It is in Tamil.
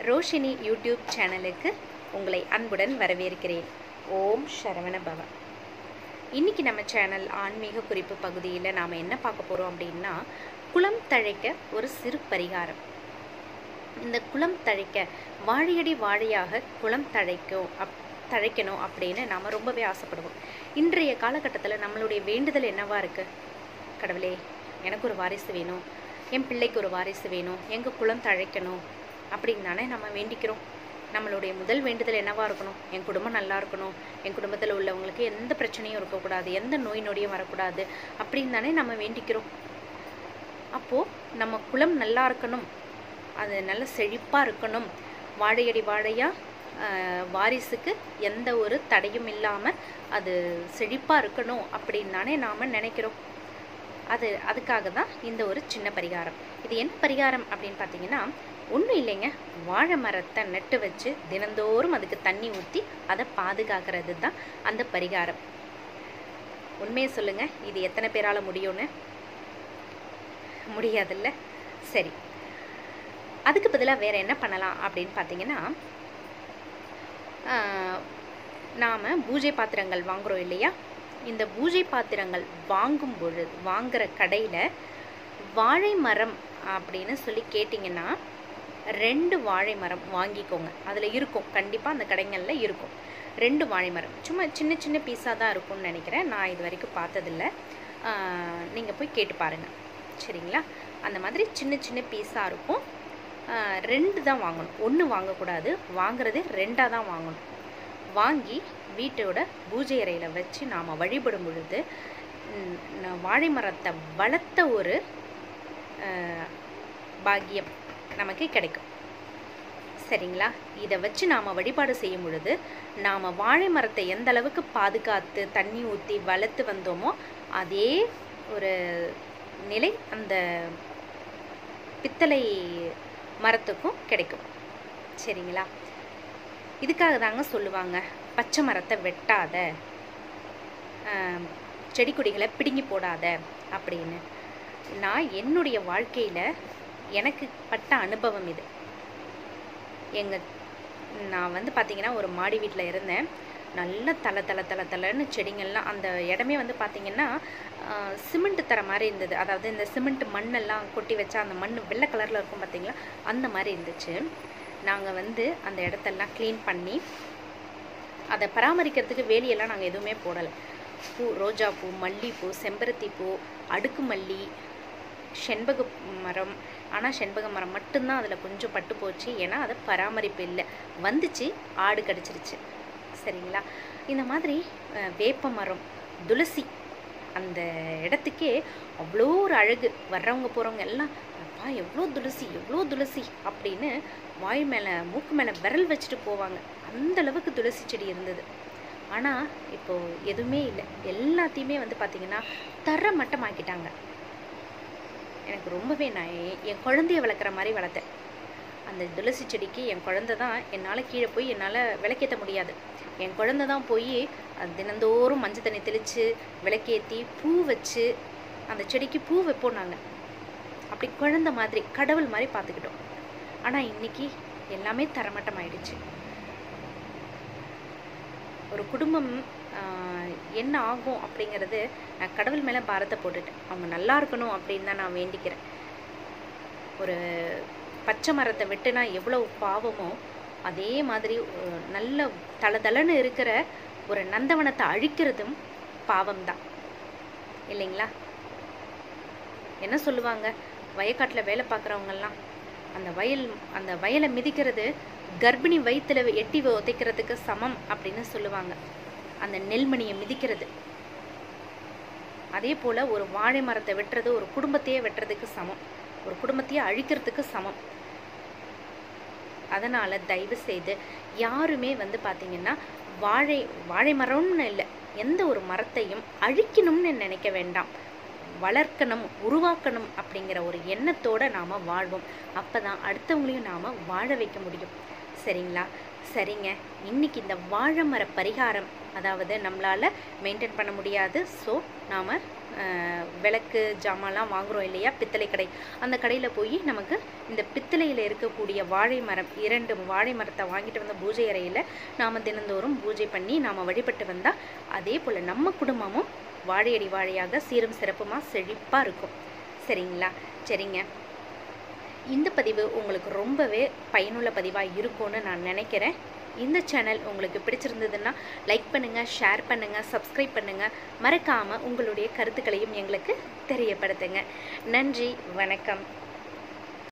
ரோஷினி யூடியூப் சேனலுக்கு உங்களை அன்புடன் வரவேற்கிறேன் ஓம் சரவண பவ இன்னைக்கு நம்ம சேனல் ஆன்மீக குறிப்பு பகுதியில் நாம் என்ன பார்க்க போகிறோம் அப்படின்னா குளம் தழைக்க ஒரு சிறு பரிகாரம் இந்த குளம் தழைக்க வாழையடி வாழையாக குளம் தழைக்கும் அப் தழைக்கணும் அப்படின்னு நாம் ரொம்பவே ஆசைப்படுவோம் இன்றைய காலகட்டத்தில் நம்மளுடைய வேண்டுதல் என்னவா இருக்குது கடவுளே எனக்கு ஒரு வாரிசு வேணும் என் பிள்ளைக்கு ஒரு வாரிசு வேணும் எங்கள் குளம் தழைக்கணும் அப்படின்னு தானே நம்ம வேண்டிக்கிறோம் நம்மளுடைய முதல் வேண்டுதல் என்னவா இருக்கணும் என் குடும்பம் நல்லா இருக்கணும் என் குடும்பத்தில் உள்ளவங்களுக்கு எந்த பிரச்சனையும் இருக்கக்கூடாது எந்த நோய் நொடியும் வரக்கூடாது அப்படின்னு தானே நம்ம வேண்டிக்கிறோம் அப்போது நம்ம குளம் நல்லா இருக்கணும் அது நல்ல செழிப்பாக இருக்கணும் வாழையடி வாழையாக வாரிசுக்கு எந்த ஒரு தடையும் இல்லாமல் அது செழிப்பாக இருக்கணும் அப்படின்னு தானே நாம் நினைக்கிறோம் அது அதுக்காக தான் இந்த ஒரு சின்ன பரிகாரம் இது என்ன பரிகாரம் அப்படின்னு பார்த்தீங்கன்னா ஒன்றும் இல்லைங்க வாழை மரத்தை நட்டு வச்சு தினந்தோறும் அதுக்கு தண்ணி ஊற்றி அதை பாதுகாக்கிறது தான் அந்த பரிகாரம் உண்மையை சொல்லுங்கள் இது எத்தனை பேரால் முடியும்னு முடியாதுல்ல சரி அதுக்கு பதிலாக வேறு என்ன பண்ணலாம் அப்படின்னு பார்த்தீங்கன்னா நாம் பூஜை பாத்திரங்கள் வாங்குகிறோம் இல்லையா இந்த பூஜை பாத்திரங்கள் வாங்கும் பொழுது வாங்குகிற கடையில் வாழை மரம் அப்படின்னு சொல்லி கேட்டிங்கன்னா ரெண்டு வாழை மரம் வாங்கிக்கோங்க அதில் இருக்கும் கண்டிப்பாக அந்த கடைகளில் இருக்கும் ரெண்டு வாழை மரம் சும்மா சின்ன சின்ன பீஸாக தான் இருக்கும்னு நினைக்கிறேன் நான் இது வரைக்கும் பார்த்ததில்ல நீங்கள் போய் கேட்டு பாருங்கள் சரிங்களா அந்த மாதிரி சின்ன சின்ன பீஸாக இருக்கும் ரெண்டு தான் வாங்கணும் ஒன்று வாங்கக்கூடாது வாங்குறது ரெண்டாக தான் வாங்கணும் வாங்கி வீட்டோட பூஜை அறையில் வச்சு நாம் வழிபடும் பொழுது வாழை மரத்தை வளர்த்த ஒரு பாக்கியம் நமக்கு கிடைக்கும் சரிங்களா இதை வச்சு நாம் வழிபாடு செய்யும் பொழுது நாம் வாழை மரத்தை எந்த அளவுக்கு பாதுகாத்து தண்ணி ஊற்றி வளர்த்து வந்தோமோ அதே ஒரு நிலை அந்த பித்தளை மரத்துக்கும் கிடைக்கும் சரிங்களா இதுக்காக தாங்க சொல்லுவாங்க பச்சை மரத்தை வெட்டாத செடி கொடிகளை பிடுங்கி போடாத அப்படின்னு நான் என்னுடைய வாழ்க்கையில் எனக்கு பட்ட அனுபவம் இது எங்கள் நான் வந்து பார்த்திங்கன்னா ஒரு மாடி வீட்டில் இருந்தேன் நல்ல தலை தலை தலை தலைன்னு செடிங்கள்லாம் அந்த இடமே வந்து பார்த்திங்கன்னா சிமெண்ட் தர மாதிரி இருந்தது அதாவது இந்த சிமெண்ட் மண்ணெல்லாம் கொட்டி வச்சா அந்த மண் வெள்ளை கலரில் இருக்கும் பார்த்திங்களா அந்த மாதிரி இருந்துச்சு நாங்கள் வந்து அந்த இடத்தெல்லாம் க்ளீன் பண்ணி அதை பராமரிக்கிறதுக்கு வேலியெல்லாம் நாங்கள் எதுவுமே போடலை பூ ரோஜா பூ மல்லிப்பூ செம்பருத்தி பூ அடுக்கு மல்லி செண்பக மரம் ஆனால் செண்பக மரம் மட்டும்தான் அதில் கொஞ்சம் பட்டு போச்சு ஏன்னா அதை பராமரிப்பு இல்லை வந்துச்சு ஆடு கடிச்சிருச்சு சரிங்களா இந்த மாதிரி வேப்ப மரம் துளசி அந்த இடத்துக்கே அவ்வளோ ஒரு அழகு வர்றவங்க போகிறவங்க எல்லாம் அப்பா எவ்வளோ துளசி எவ்வளோ துளசி அப்படின்னு வாய் மேலே மூக்கு மேலே விரல் வச்சுட்டு போவாங்க அந்த அளவுக்கு துளசி செடி இருந்தது ஆனால் இப்போது எதுவுமே இல்லை எல்லாத்தையுமே வந்து பார்த்திங்கன்னா தர மட்டமாக்கிட்டாங்க எனக்கு ரொம்பவே நான் என் குழந்தைய வளர்க்குற மாதிரி வளர்த்தேன் அந்த துளசி செடிக்கு என் குழந்தை தான் என்னால் கீழே போய் என்னால் விளக்கேற்ற முடியாது என் குழந்தை தான் போய் தினந்தோறும் மஞ்சள் தண்ணி தெளித்து விளக்கேற்றி பூ வச்சு அந்த செடிக்கு பூ வைப்போம் நாங்கள் அப்படி குழந்த மாதிரி கடவுள் மாதிரி பார்த்துக்கிட்டோம் ஆனால் இன்னைக்கு எல்லாமே தரமட்டம் ஆயிடுச்சு ஒரு குடும்பம் என்ன ஆகும் அப்படிங்கிறது நான் கடவுள் மேலே பாரத்தை போட்டுட்டேன் அவங்க நல்லா இருக்கணும் அப்படின்னு தான் நான் வேண்டிக்கிறேன் ஒரு பச்சை மரத்தை வெட்டுனா எவ்வளோ பாவமோ அதே மாதிரி நல்ல தளதளன்னு இருக்கிற ஒரு நந்தவனத்தை அழிக்கிறதும் பாவம்தான் இல்லைங்களா என்ன சொல்லுவாங்க வயக்காட்டில் வேலை பார்க்குறவங்கெல்லாம் அந்த வயல் அந்த வயலை மிதிக்கிறது கர்ப்பிணி வயிற்றுல எட்டி உதைக்கிறதுக்கு சமம் அப்படின்னு சொல்லுவாங்க அந்த நெல்மணியை மிதிக்கிறது அதே போல் ஒரு வாழை மரத்தை வெட்டுறது ஒரு குடும்பத்தையே வெட்டுறதுக்கு சமம் ஒரு குடும்பத்தையே அழிக்கிறதுக்கு சமம் அதனால் தயவு செய்து யாருமே வந்து பார்த்திங்கன்னா வாழை வாழை மரம்னு இல்லை எந்த ஒரு மரத்தையும் அழிக்கணும்னு நினைக்க வேண்டாம் வளர்க்கணும் உருவாக்கணும் அப்படிங்கிற ஒரு எண்ணத்தோடு நாம் வாழ்வோம் அப்போ தான் அடுத்தவங்களையும் நாம் வாழ வைக்க முடியும் சரிங்களா சரிங்க இன்னைக்கு இந்த வாழை மர பரிகாரம் அதாவது நம்மளால் மெயின்டைன் பண்ண முடியாது ஸோ நாம் அஹ், விளக்கு ஜாமான்லாம் வாங்குறோம் இல்லையா பித்தளை கடை அந்த கடையில் போய் நமக்கு இந்த பித்தளையில் இருக்கக்கூடிய வாழை மரம் இரண்டு வாழை மரத்தை வாங்கிட்டு வந்த பூஜை அறையில் நாம் தினந்தோறும் பூஜை பண்ணி நாம் வழிபட்டு வந்தால் அதே போல் நம்ம குடும்பமும் வாழையடி வாழையாக சீரும் சிறப்புமாக செழிப்பாக இருக்கும் சரிங்களா சரிங்க இந்த பதிவு உங்களுக்கு ரொம்பவே பயனுள்ள பதிவாக இருக்கும்னு நான் நினைக்கிறேன் இந்த சேனல் உங்களுக்கு பிடிச்சிருந்ததுன்னா லைக் பண்ணுங்கள் ஷேர் பண்ணுங்கள் சப்ஸ்கிரைப் பண்ணுங்கள் மறக்காமல் உங்களுடைய கருத்துக்களையும் எங்களுக்கு தெரியப்படுத்துங்க நன்றி வணக்கம்